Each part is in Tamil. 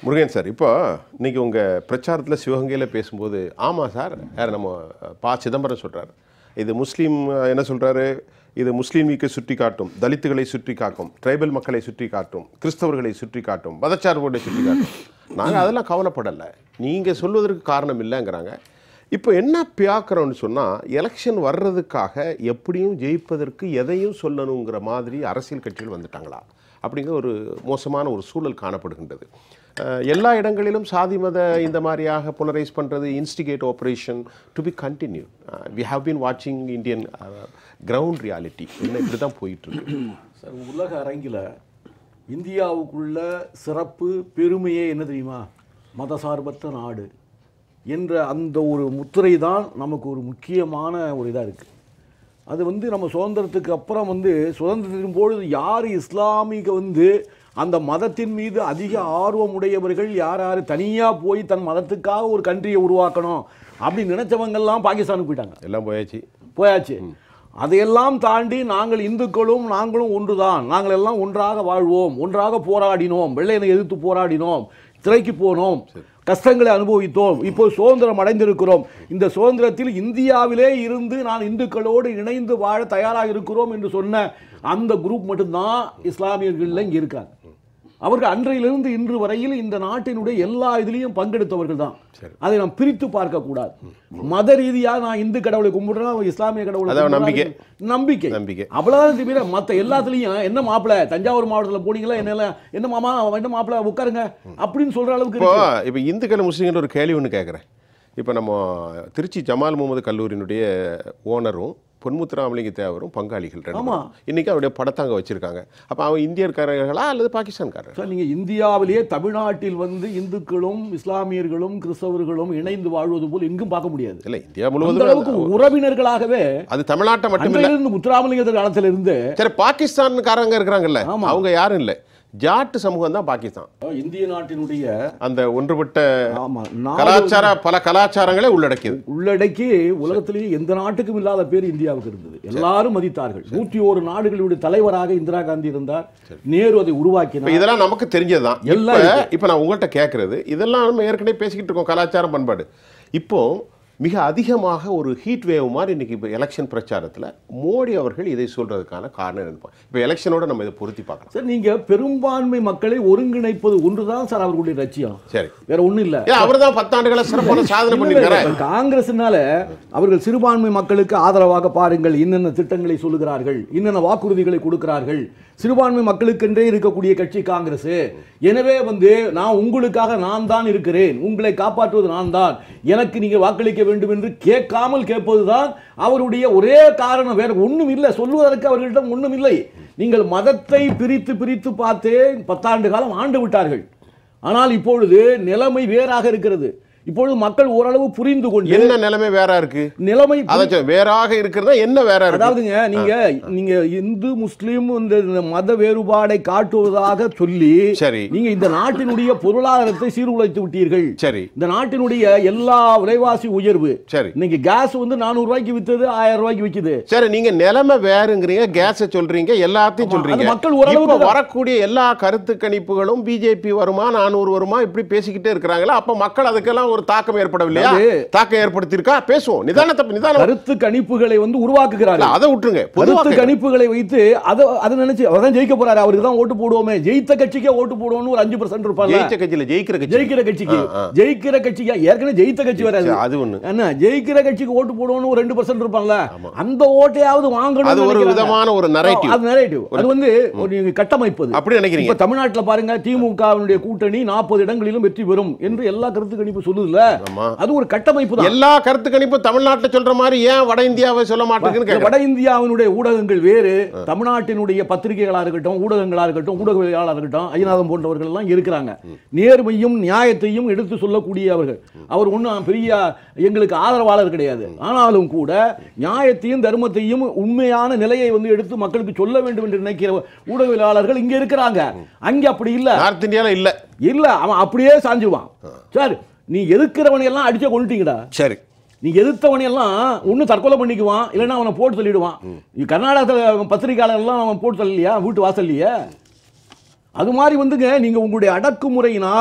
முருகன் சார் இப்போ இன்னைக்கு உங்கள் பிரச்சாரத்தில் சிவகங்கையில் பேசும்போது ஆமாம் சார் யார் நம்ம பா சிதம்பரம் சொல்கிறார் இது முஸ்லீம் அஹ், என்ன சொல்கிறாரு இது முஸ்லீம் வீக்கை சுற்றி காட்டும் தலித்துகளை சுற்றி காக்கும் ட்ரைபல் மக்களை சுற்றி காட்டும் கிறிஸ்தவர்களை சுற்றி காட்டும் மதச்சார்புகளை சுற்றி காட்டும் நாங்கள் அதெல்லாம் கவலைப்படலை நீங்கள் சொல்வதற்கு காரணம் இல்லைங்கிறாங்க இப்போ என்ன பியாக்குறோம்னு சொன்னால் எலெக்ஷன் வர்றதுக்காக எப்படியும் ஜெயிப்பதற்கு எதையும் சொல்லணுங்கிற மாதிரி அரசியல் கட்சிகள் வந்துட்டாங்களா அப்படிங்கிற ஒரு மோசமான ஒரு சூழல் காணப்படுகின்றது அஹ், எல்லா இடங்களிலும் சாதி மத இந்த மாதிரியாக புலரைஸ் பண்ணுறது instigate operation to be continue we have been வாட்சிங் இந்தியன் கிரவுண்ட் ரியாலிட்டி என்ன இப்படி தான் போயிட்டுருக்கு சார் உலக அரங்கில் இந்தியாவுக்குள்ள சிறப்பு பெருமையே என்ன தெரியுமா மதசார்பற்ற நாடு என்ற அந்த ஒரு முத்திரை தான் நமக்கு ஒரு முக்கியமான ஒரு இதாக இருக்குது அது வந்து நம்ம சுதந்திரத்துக்கு அப்புறம் வந்து சுதந்திரத்தின் பொழுது யார் இஸ்லாமிக வந்து அந்த மதத்தின் மீது அதிக ஆர்வம் உடையவர்கள் யார் யார் தனியாக போய் தன் மதத்துக்காக ஒரு கண்ட்ரியை உருவாக்கணும் அப்படின்னு நினைச்சவங்கெல்லாம் பாகிஸ்தானுக்கு போயிட்டாங்க எல்லாம் போயாச்சு போயாச்சு அதையெல்லாம் தாண்டி நாங்கள் இந்துக்களும் நாங்களும் ஒன்றுதான் நாங்கள் எல்லாம் ஒன்றாக வாழ்வோம் ஒன்றாக போராடினோம் வெள்ளையனை எதிர்த்து போராடினோம் திரைக்கு போனோம் கஷ்டங்களை அனுபவித்தோம் இப்போ சுதந்திரம் அடைந்திருக்கிறோம் இந்த சுதந்திரத்தில் இந்தியாவிலே இருந்து நான் இந்துக்களோடு இணைந்து வாழ தயாராக இருக்கிறோம் என்று சொன்ன அந்த குரூப் மட்டும்தான் இஸ்லாமியர்கள் இங்கே இருக்காங்க அவர்கள் அன்றையிலிருந்து இன்று வரையில் இந்த நாட்டினுடைய எல்லா இதுலேயும் பங்கெடுத்தவர்கள் தான் அதை நாம் பிரித்து பார்க்க கூடாது மத ரீதியாக நான் இந்து கடவுளை கும்பிடுறேன் அவன் இஸ்லாமிய கடவுளை அதான் கும்பிடுறான். நம்பிக்கை. நம்பிக்கை நம்பிக்கை. அவ்வளவுதான் தவிர மத்த எல்லாத்துலயும் என்ன மாப்பிள தஞ்சாவூர் மாவட்டத்துல போனீங்களா என்ன என்ன மாமா என்ன மாப்பிள உட்காருங்க அப்படின்னு சொல்ற அளவுக்கு இப்போ இருக்கு. இப்போ இந்துக்கள் முஸ்லீம்கள் ஒரு கேள்வி ஒன்று கேட்குறேன் இப்போ நம்ம திருச்சி ஜமால் முகமது கல்லூரியினுடைய ஓனரும் பொன்முத்துராமலிங்க தேவரும் பங்காளிகள் ரெண்டு ஆமா. பேரும். இன்னைக்கு அவருடைய படத்தை அங்கே வச்சிருக்காங்க அப்போ அவன் இந்தியர்காரர்களா அல்லது பாகிஸ்தான்காரர் சார் நீங்க இந்தியாவிலேயே தமிழ்நாட்டில் வந்து இந்துக்களும் இஸ்லாமியர்களும் கிறிஸ்தவர்களும் இணைந்து வாழ்வது போல் எங்கும் பார்க்க முடியாது இல்லை இந்தியா அந்த முழுவதும் அளவுக்கு உறவினர்களாகவே அது தமிழ்நாட்டை மட்டும் இல்லை அன்றையிலிருந்து முத்துராமலிங்கத்தர் காலத்திலிருந்து சரி பாகிஸ்தான்காரங்க இருக்கிறாங்கல்ல ஆமா. அவங்க யாரும் இல்லை ஜாட்டு சமூகம் தான் பாகிஸ்தான் இந்திய நாட்டினுடைய அந்த ஒன்றுபட்ட ஆமா நாடு கலாச்சார பல கலாச்சாரங்களை உள்ளடக்கியது உள்ளடக்கி உலகத்திலேயே எந்த நாட்டுக்கும் இல்லாத பேர் இந்தியாவுக்கு இருந்தது எல்லாரும் மதித்தார்கள் நூற்றி ஒரு நாடுகளுடைய தலைவராக இந்திரா காந்தி இருந்தார் நேரு அதை இப்போ உருவாக்கினார் இதெல்லாம் நமக்கு தெரிஞ்சதுதான் எல்லாம் இப்போ இருக்கு. இப்போ நான் உங்கள்கிட்ட கேட்குறது இதெல்லாம் நம்ம ஏற்கனவே பேசிக்கிட்டு இருக்கோம் கலாச்சாரம் பண்பாடு இப்போ மிக அதிகமாக ஒரு ஹீட் வேவ் மாதிரி இன்னைக்கு இப்போ எலெக்ஷன் பிரச்சாரத்தில் மோடி அவர்கள் இதை சொல்றதுக்கான காரணம் என்ன இப்போ எலெக்ஷனோட நம்ம இதை பொருத்தி பார்க்கலாம் சார் நீங்க பெரும்பான்மை மக்களை ஒருங்கிணைப்பது ஒன்றுதான் சார் அவர்களுடைய லட்சியம் சரி வேற ஒண்ணும் இல்ல ஏன் அவர் தான் பத்தாண்டுகளை சிறப்பான சாதனை பண்ணியிருக்காரு இல்ல, காங்கிரஸ்னால அவர்கள் சிறுபான்மை மக்களுக்கு ஆதரவாக பாருங்கள் இன்னென்ன திட்டங்களை சொல்லுகிறார்கள் இன்னென்ன வாக்குறுதிகளை கொடுக்கிறார்கள் சிறுபான்மை மக்களுக்கென்றே இருக்கக்கூடிய கட்சி காங்கிரஸ் எனவே வந்து நான் உங்களுக்காக நான் தான் இருக்கிறேன் உங்களை காப்பாற்றுவது நான் தான் எனக்கு நீங்க வாக்களிக்க வேண்டும் என்று கேட்காமல் கேட்பதுதான் அவருடைய ஒரே காரணம் வேற ஒண்ணும் இல்லை சொல்லுவதற்கு அவர்களிடம் ஒண்ணும் இல்லை நீங்கள் மதத்தை பிரித்து பிரித்து பார்த்தே பத்தாண்டு காலம் ஆண்டு விட்டார்கள் ஆனால் இப்பொழுது நிலைமை வேறாக இருக்கிறது இப்பொழுது மக்கள் ஓரளவு புரிந்து கொண்டு என்ன நிலைமை வேற இருக்கு நிலைமை அதை சொல், வேறாக இருக்கிறதா என்ன வேற இருக்கு அதாவதுங்க நீங்க நீங்க இந்து முஸ்லீம் இந்த இந்த மத வேறுபாடை காட்டுவதாக சொல்லி சரி. நீங்க இந்த நாட்டினுடைய பொருளாதாரத்தை சீர்குலைத்து விட்டீர்கள் சரி இந்த நாட்டினுடைய எல்லா விலைவாசி உயர்வு சரி இன்னைக்கு கேஸ் வந்து நானூறு ரூபாய்க்கு வித்தது ஆயிரம் ரூபாய்க்கு விக்குது சரி நீங்க நிலைமை வேறுங்கிறீங்க கேஸை சொல்றீங்க எல்லாத்தையும் ஆமா, சொல்றீங்க அது மக்கள் ஓரளவுக்கு இப்போ தான். வரக்கூடிய எல்லா கருத்து கணிப்புகளும் பிஜேபி வருமா நானூறு வருமா இப்படி பேசிக்கிட்டே இருக்கிறாங்களா அப்ப மக்கள் அதுக்கெல்லாம் ஒரு தாக்கம் ஏற்படவில்லையா அது- தாக்கம் ஏற்படுத்தியிருக்கா பேசுவோம் நிதானத்தை நிதானம் கருத்து கணிப்புகளை வந்து இல்ல, உருவாக்குகிறார்கள் அதை விட்டுருங்க கருத்து பொதுவாக கணிப்புகளை வைத்து அதை அதை நினைச்சு அவர்தான் ஜெயிக்க போறாரு அவருக்கு தான் ஓட்டு போடுவோமே ஜெயித்த கட்சிக்கே ஓட்டு போடுவோம்னு ஒரு அஞ்சு பர்சன்ட் இருப்பாங்க ஜெயிச்ச கட்சியில ஜெயிக்கிற கட்சி ஜெயிக்கிற கட்சிக்கு ஆ, ஆ. ஜெயிக்கிற கட்சிக்கு ஏற்கனவே ஜெயித்த கட்சி வராது சரி, அது ஒண்ணு என்ன ஜெயிக்கிற கட்சிக்கு ஓட்டு போடுவோம்னு ஒரு ரெண்டு பர்சன்ட் இருப்பான்ல அந்த ஓட்டையாவது வாங்கணும் அது ஒரு விதமான ஒரு நரேட்டிவ் அது நரேட்டிவ் அது வந்து ஒரு நீங்க கட்டமைப்பது அப்படி நினைக்கிறீங்க இப்ப தமிழ்நாட்டுல பாருங்க திமுகவினுடைய கூட்டணி நாற்பது இடங்களிலும் வெற்றி பெறும் என்று எல்லா கருத்து கணிப்பு சொல்லுதுல ஆமா அது ஒரு கட்டமைப்பு தான் எல்லா கருத்து கணிப்பும் தமிழ்நாட்டுல சொல்ற மாதிரி ஏன் வட இந்தியாவை சொல்ல மாட்டேங்குன்னு கேட்கறேன். வட இந்தியாவினுடைய ஊடகங்கள் வேறு தமிழ்நாட்டினுடைய பத்திரிகைகளா இருக்கட்டும் ஊடகங்களா இருக்கட்டும் ஊடகவியலாளா இருக்கட்டும் ஐயநாதன் போன்றவர்கள் எல்லாம் இருக்கிறாங்க நேர்மையும் நியாயத்தையும் எடுத்து சொல்லக்கூடிய அவர்கள் அவர் ஒன்றும் பெரிய எங்களுக்கு ஆதரவாளர் கிடையாது ஆனாலும் கூட நியாயத்தையும் தர்மத்தையும் உண்மையான நிலையை வந்து எடுத்து மக்களுக்கு சொல்ல வேண்டும் என்று நினைக்கிற ஊடகவியலாளர்கள் இங்க இருக்கிறாங்க அங்க அப்படி இல்ல நார்த் இந்தியால இல்ல இல்ல அவன் அப்படியே சாஞ்சுவான் சார் நீ எதிர்க்கிறவனை எல்லாம் அடிச்சே கொண்டுட்டீங்கடா சரி நீ எதிர்த்தவனை எல்லாம் ஒண்ணு தற்கொலை பண்ணிக்குவான் இல்லைன்னா அவனை போட்டு தள்ளிடுவான் நீ கர்நாடகத்தில் பத்திரிகையாளர் எல்லாம் அவன் போட்டு தள்ளலையா வீட்டு வாசல்லையே அது மாதிரி வந்துங்க நீங்க உங்களுடைய அடக்குமுறையினால்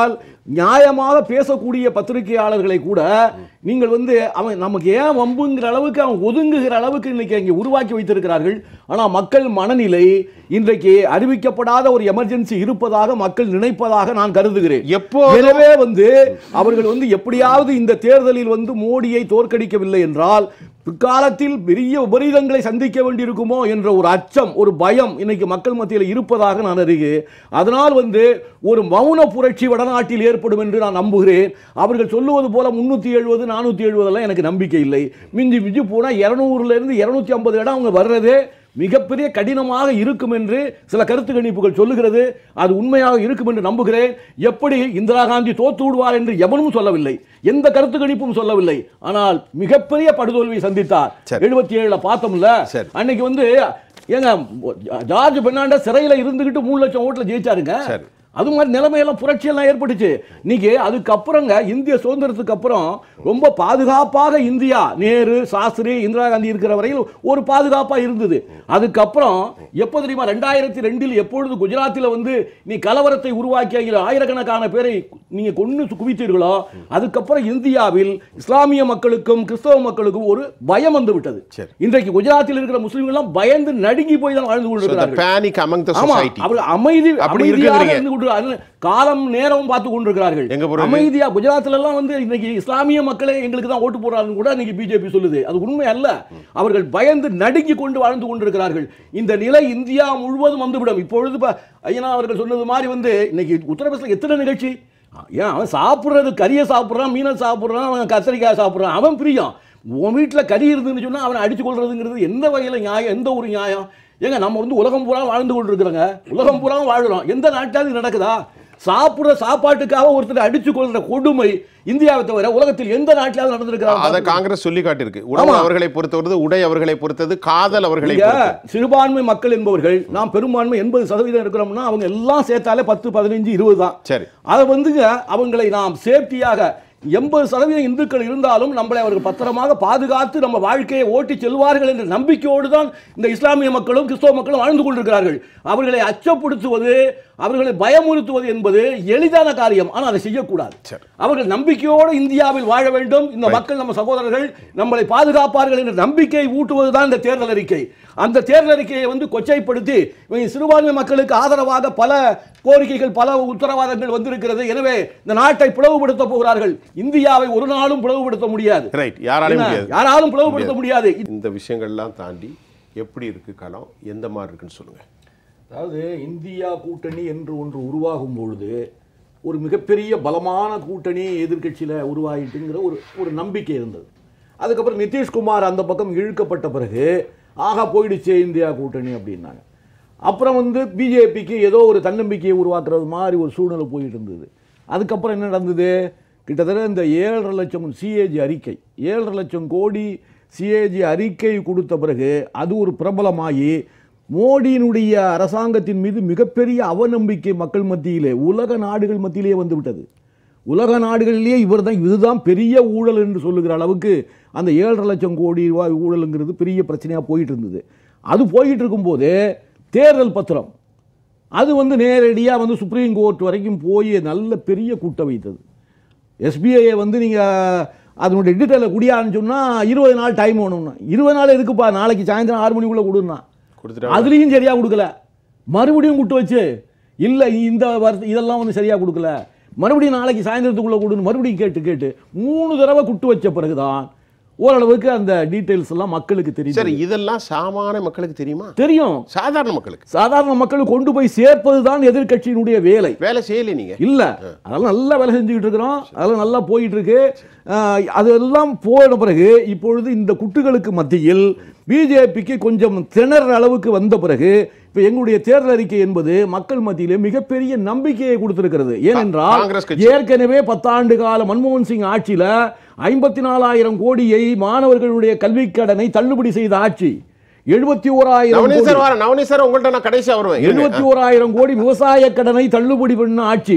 நியாயமாக பேசக்கூடிய பத்திரிகையாளர்களை கூட நீங்கள் வந்து அவன் நமக்கு ஏன் வம்புங்கிற அளவுக்கு அவன் ஒதுங்குகிற அளவுக்கு இன்னைக்கு அங்கே உருவாக்கி வைத்திருக்கிறார்கள் ஆனால் மக்கள் மனநிலை இன்றைக்கு அறிவிக்கப்படாத ஒரு எமர்ஜென்சி இருப்பதாக மக்கள் நினைப்பதாக நான் கருதுகிறேன் எப்போ எனவே வந்து அவர்கள் வந்து எப்படியாவது இந்த தேர்தலில் வந்து மோடியை தோற்கடிக்கவில்லை என்றால் பிற்காலத்தில் பெரிய விபரீதங்களை சந்திக்க வேண்டியிருக்குமோ என்ற ஒரு அச்சம் ஒரு பயம் இன்னைக்கு மக்கள் மத்தியில் இருப்பதாக நான் அறிகிறேன் அதனால் வந்து ஒரு மௌன புரட்சி வடநாட்டில் ஏற்படும் என்று நான் நம்புகிறேன் அவர்கள் சொல்லுவது போல முன்னூற்றி எழுபது நானூற்றி எழுபதெல்லாம் எனக்கு நம்பிக்கை இல்லை மிஞ்சி மிஞ்சி போனால் இரநூறுல இருந்து இரநூத்தி ஐம்பது இடம் அவங்க வர்றதே மிகப்பெரிய கடினமாக இருக்கும் என்று சில கருத்து கணிப்புகள் சொல்லுகிறது அது உண்மையாக இருக்கும் என்று நம்புகிறேன் எப்படி இந்திரா காந்தி தோத்து விடுவார் என்று எவனும் சொல்லவில்லை எந்த கருத்து கணிப்பும் சொல்லவில்லை ஆனால் மிகப்பெரிய படுதோல்வியை சந்தித்தார் சரி. எழுபத்தி ஏழுல பார்த்தோம்ல சரி. அன்னைக்கு வந்து ஏங்க ஜார்ஜ் பெர்னாண்டஸ் சிறையில இருந்துகிட்டு மூணு லட்சம் ஓட்டுல ஜெயிச்சாருங்க சரி. அது மாதிரி நிலைமையெல்லாம் புரட்சியெல்லாம் ஏற்பட்டுச்சு இன்னைக்கு அதுக்கப்புறங்க இந்திய சுதந்திரத்துக்கு அப்புறம் ரொம்ப பாதுகாப்பாக இந்தியா நேரு சாஸ்திரி இந்திரா காந்தி இருக்கிற வரையில் ஒரு பாதுகாப்பா இருந்தது அதுக்கப்புறம் எப்போ தெரியுமா ரெண்டாயிரத்தி ரெண்டில் எப்பொழுது குஜராத்தில் வந்து நீ கலவரத்தை உருவாக்கி அதில் ஆயிரக்கணக்கான பேரை நீங்க கொண்டு குவித்தீர்களோ அதுக்கப்புறம் இந்தியாவில் இஸ்லாமிய மக்களுக்கும் கிறிஸ்தவ மக்களுக்கும் ஒரு பயம் வந்து விட்டது சரி. இன்றைக்கு குஜராத்தில் இருக்கிற முஸ்லிம்கள் எல்லாம் பயந்து நடுங்கி போய் தான் வாழ்ந்து கொண்டிருக்கிறார்கள் பேனிக் அமங் த ஆமா சொசைட்டி அவர் அமைதி அப்படி அமைதியாக இருக்குங்கிறீங்க. இருந்து கொண்டு அது காலம் நேரம் பார்த்து கொண்டிருக்கிறார்கள் எங்க போறது? அமைதியா குஜராத்ல எல்லாம் வந்து இன்னைக்கு இஸ்லாமிய மக்களே எங்களுக்கு தான் ஓட்டு போடுறாங்கன்னு கூட இன்னைக்கு பிஜேபி சொல்லுது அது உண்மை அல்ல அவர்கள் பயந்து நடுங்கி கொண்டு வாழ்ந்து கொண்டிருக்கிறார்கள் இந்த நிலை இந்தியா முழுவதும் வந்துவிடும் இப்பொழுது ப- ஐயனா அவர்கள் சொன்னது மாதிரி வந்து இன்னைக்கு உத்தரப்பிரதேசத்தில் எத்தனை நிகழ்ச்சி ஏன் அவன் சாப்பிட்றது கறியை சாப்பிட்றான் மீனை சாப்பிட்றான் அவன் கத்திரிக்காய் சாப்பிட்றான் அவன் பிரியம் உன் வீட்டில் கறி இருந்துன்னு சொன்னா அவனை அடிச்சு கொள்றதுங்கிறது எந்த வகையில் நியாயம் எந்த ஒரு நியாயம் ஏங்க நம்ம வந்து உலகம் பூரா வாழ்ந்து கொண்டிருக்கிறோங்க உலகம் பூரா வாழ்கிறோம் எந்த நாட்டிலாவது இது நடக்குதா சாப்பிடுற சாப்பாட்டுக்காக ஒருத்தர் அடிச்சு கொள்ற கொடுமை இந்தியாவை தவிர உலகத்தில் எந்த நாட்டிலாவது அதை நடந்திருக்கிறாங்க காங்கிரஸ் சொல்லி காட்டியிருக்கு உணவு ஆமா. அவர்களை பொறுத்தவரது உடை அவர்களை பொறுத்தது காதல் அவர்களை இங்க பொறுத்தது சிறுபான்மை மக்கள் என்பவர்கள் நாம் பெரும்பான்மை எண்பது சதவீதம் இருக்கிறோம்னா அவங்க எல்லாம் சேர்த்தாலே பத்து பதினஞ்சு இருபது தான் சரி அதை வந்துங்க அவங்களை நாம் சேஃப்டியாக எண்பது சதவீதம் இந்துக்கள் இருந்தாலும் நம்மளை அவர்கள் பத்திரமாக பாதுகாத்து நம்ம வாழ்க்கையை ஓட்டி செல்வார்கள் என்ற நம்பிக்கையோடு தான் இந்த இஸ்லாமிய மக்களும் கிறிஸ்தவ மக்களும் வாழ்ந்து கொண்டிருக்கிறார்கள் அவர்களை அச்சப்படுத்துவது அவர்களை பயமுறுத்துவது என்பது எளிதான காரியம் ஆனால் அதை செய்யக்கூடாது சரி. அவர்கள் நம்பிக்கையோடு இந்தியாவில் வாழ வேண்டும் இந்த மக்கள் நம்ம சகோதரர்கள் நம்மளை பாதுகாப்பார்கள் என்ற நம்பிக்கையை ஊட்டுவதுதான் இந்த தேர்தல் அறிக்கை அந்த தேர்தல் அறிக்கையை வந்து கொச்சைப்படுத்தி இவங்க சிறுபான்மை மக்களுக்கு ஆதரவாக பல கோரிக்கைகள் பல உத்தரவாதங்கள் வந்திருக்கிறது எனவே இந்த நாட்டை பிளவுபடுத்த போகிறார்கள் இந்தியாவை ஒரு நாளும் பிளவுபடுத்த முடியாது ரைட் யாராலையும் என்ன? முடியாது யாராலும் பிளவுபடுத்த முடியாது இந்த விஷயங்கள்லாம் தாண்டி எப்படி இருக்கு களம் எந்த மாதிரி இருக்குன்னு சொல்லுங்க அதாவது இந்தியா கூட்டணி என்று ஒன்று உருவாகும் பொழுது ஒரு மிகப்பெரிய பலமான கூட்டணி எதிர்க்கட்சியில் உருவாயிட்டுங்கிற ஒரு ஒரு நம்பிக்கை இருந்தது அதுக்கப்புறம் நிதிஷ்குமார் அந்த பக்கம் இழுக்கப்பட்ட பிறகு ஆகா போயிடுச்சே இந்தியா கூட்டணி அப்படின்னாங்க அப்புறம் வந்து பிஜேபிக்கு ஏதோ ஒரு தன்னம்பிக்கையை உருவாக்குறது மாதிரி ஒரு சூழ்நிலை போயிட்டு இருந்தது அதுக்கப்புறம் என்ன நடந்தது கிட்டத்தட்ட இந்த ஏழரை லட்சம் சிஏஜி அறிக்கை ஏழரை லட்சம் கோடி சிஏஜி அறிக்கை கொடுத்த பிறகு அது ஒரு பிரபலமாகி மோடியினுடைய அரசாங்கத்தின் மீது மிகப்பெரிய அவநம்பிக்கை மக்கள் மத்தியிலே உலக நாடுகள் மத்தியிலே வந்து விட்டது உலக நாடுகளிலேயே இவர் தான் இதுதான் பெரிய ஊழல் என்று சொல்லுகிற அளவுக்கு அந்த ஏழரை லட்சம் கோடி ரூபாய் ஊழலுங்கிறது பெரிய பிரச்சனையாக போயிட்டு இருந்தது அது போயிட்டு இருக்கும்போது தேர்தல் பத்திரம் அது வந்து நேரடியாக வந்து சுப்ரீம் கோர்ட் வரைக்கும் போய் நல்ல பெரிய கூட்டம் வைத்தது எஸ்பிஐயை வந்து நீங்கள் அதனுடைய டீட்டெயிலை குடியான்னு சொன்னால் இருபது நாள் டைம் வேணும்னா இருபது நாள் எதுக்குப்பா நாளைக்கு சாயந்தரம் ஆறு மணிக்குள்ளே கொடுன்னா கொடுத்துட்டாங்க அதுலேயும் சரியாக கொடுக்கல மறுபடியும் கூட்டு வச்சு இல்லை இந்த வருஷம் இதெல்லாம் வந்து சரியாக கொடுக்கல மறுபடியும் நாளைக்கு சாயந்தரத்துக்குள்ளே கொடுன்னு மறுபடியும் கேட்டு கேட்டு மூணு தடவை குட்டு வச்ச பிறகுதான் ஓரளவுக்கு அந்த டீட்டெயில்ஸ் எல்லாம் மக்களுக்கு சரி தெரியும் இதெல்லாம் சாமானிய மக்களுக்கு தெரியுமா தெரியும் சாதாரண மக்களுக்கு சாதாரண மக்களுக்கு கொண்டு போய் சேர்ப்பது தான் எதிர்க்கட்சியினுடைய வேலை வேலை செய்யலை நீங்க இல்ல அதெல்லாம் நல்லா வேலை செஞ்சுக்கிட்டு இருக்கிறோம் அதெல்லாம் நல்லா போயிட்டு இருக்கு ஆஹ், அதெல்லாம் போன பிறகு இப்பொழுது இந்த குட்டுகளுக்கு மத்தியில் பிஜேபிக்கு கொஞ்சம் திணற அளவுக்கு வந்த பிறகு இப்போ எங்களுடைய தேர்தல் அறிக்கை என்பது மக்கள் மத்தியிலே மிகப்பெரிய நம்பிக்கையை கொடுத்திருக்கிறது ஏனென்றால் காங்கிரஸ் கட்சி. ஏற்கனவே பத்தாண்டு கால மன்மோகன் சிங் ஆட்சியில ஐம்பத்தி நாலாயிரம் கோடியை மாணவர்களுடைய கல்விக் கடனை தள்ளுபடி செய்த ஆட்சி எழுபத்தி ஓராயிரம் நவனீத் கோடி சார் வர நவனீத் சார் உங்கள்ட்ட நான் கடைசியா வருவேன் இருங்க. எழுபத்தி ஓராயிரம் கோடி விவசாய கடனை தள்ளுபடி பண்ண ஆட்சி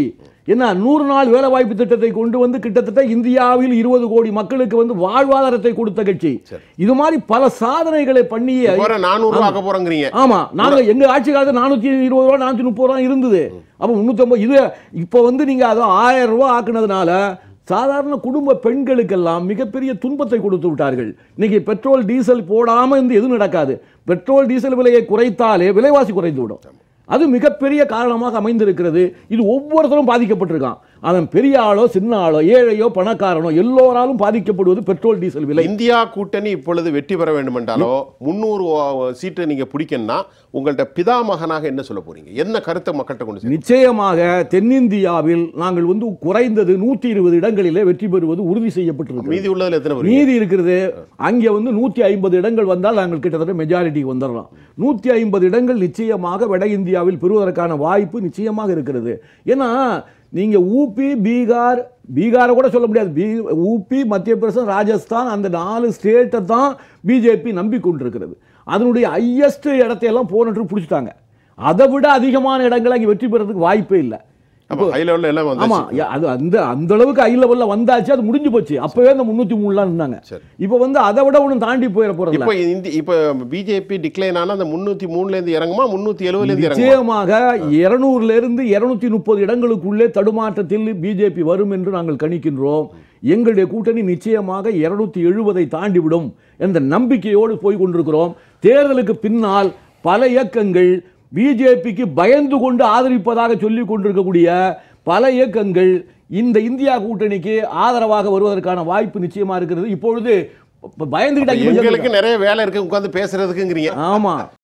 என்ன நூறு நாள் வேலை வாய்ப்பு திட்டத்தை கொண்டு வந்து கிட்டத்தட்ட இந்தியாவில் இருபது கோடி மக்களுக்கு வந்து வாழ்வாதாரத்தை கொடுத்த கட்சி இது மாதிரி பல சாதனைகளை பண்ணிய போற நானூறு ஆக்க போறேங்கிறீங்க ஆமா நாங்க எங்க ஆட்சி காலத்துல நானூத்தி இருபது ரூபா நானூத்தி முப்பது ரூபா இருந்தது அப்ப முன்னூத்தி இது இப்போ வந்து நீங்க அதை ஆயிரம் ரூபாய் ஆக்குனதுனால சாதாரண குடும்ப பெண்களுக்கெல்லாம் மிகப்பெரிய துன்பத்தை கொடுத்து விட்டார்கள் இன்னைக்கு பெட்ரோல் டீசல் போடாம இருந்து எதுவும் நடக்காது பெட்ரோல் டீசல் விலையை குறைத்தாலே விலைவாசி குறைந்து விடும் அது மிகப்பெரிய காரணமாக அமைந்திருக்கிறது இது ஒவ்வொருத்தரும் பாதிக்கப்பட்டிருக்கான் அவன் பெரிய ஆளோ சின்ன ஆளோ ஏழையோ பணக்காரனோ எல்லோராலும் பாதிக்கப்படுவது பெட்ரோல் டீசல் விலை இந்தியா கூட்டணி இப்பொழுது வெற்றி பெற வேண்டும் என்றாலோ முன்னூறு சீட்டை நீங்க பிடிக்கணும்னா உங்கள்ட்ட பிதாமகனாக என்ன சொல்ல போறீங்க என்ன கருத்தை மக்கள்கிட்ட கொண்டு சேர்க்க நிச்சயமாக தென்னிந்தியாவில் நாங்கள் வந்து குறைந்தது நூற்றி இருபது இடங்களிலே வெற்றி பெறுவது உறுதி செய்யப்பட்டிருக்கிறது மீதி உள்ளதுல எத்தனை வருவீங்க மீதி இருக்கிறது அங்கே வந்து நூற்றி ஐம்பது இடங்கள் வந்தால் நாங்கள் கிட்டத்தட்ட மெஜாரிட்டிக்கு வந்துடலாம் நூற்றி ஐம்பது இடங்கள் நிச்சயமாக வட இந்தியாவில் பெறுவதற்கான வாய்ப்பு நிச்சயமாக இருக்கிறது ஏன்னா நீங்கள் ஊபி பீகார் பீகாரை கூட சொல்ல முடியாது பீ ஊபி மத்திய பிரதேசம் ராஜஸ்தான் அந்த நாலு ஸ்டேட்டை தான் பிஜேபி நம்பிக்கொண்டிருக்கிறது அதனுடைய ஹையஸ்ட் இடத்தையெல்லாம் போனட்டு பிடிச்சிட்டாங்க அதை விட அதிகமான இடங்கள் அங்கே வெற்றி பெறதுக்கு வாய்ப்பே இல்லை அப்ப ஹை லெவல்ல எல்லாம் ஆமா வந்து யா- அது அந்த அந்த அளவுக்கு ஹை லெவல்ல வந்தாச்சு அது முடிஞ்சு போச்சு அப்பவே அந்த முன்னூத்தி மூணுலாம் இருந்தாங்க சரி. இப்போ வந்து அதை விட ஒன்றும் தாண்டி போயிட போறதில்ல இப்போ இந்த இப்போ பிஜேபி டிக்ளைன் ஆனா அந்த முன்னூத்தி மூணுல இருந்து இறங்குமா முன்னூத்தி எழுபதுல இருந்து இறங்குமா நிச்சயமாக இருநூறுல இருந்து இருநூத்தி முப்பது இடங்களுக்குள்ளே தடுமாற்றத்தில் பிஜேபி வரும் என்று நாங்கள் கணிக்கின்றோம் எங்களுடைய கூட்டணி நிச்சயமாக இருநூத்தி எழுபதை தாண்டிவிடும் என்ற நம்பிக்கையோடு போய் கொண்டிருக்கிறோம் தேர்தலுக்கு பின்னால் பல இயக்கங்கள் பிஜேபிக்கு பயந்து கொண்டு ஆதரிப்பதாக சொல்லிக் கொண்டிருக்கக்கூடிய பல இயக்கங்கள் இந்த இந்தியா கூட்டணிக்கு ஆதரவாக வருவதற்கான வாய்ப்பு நிச்சயமா இருக்கிறது இப்பொழுது பயந்துகிட்டாங்க எங்களுக்கு நிறைய வேலை இருக்கு உட்கார்ந்து பேசுறதுக்குங்கிறீங்க ஆமா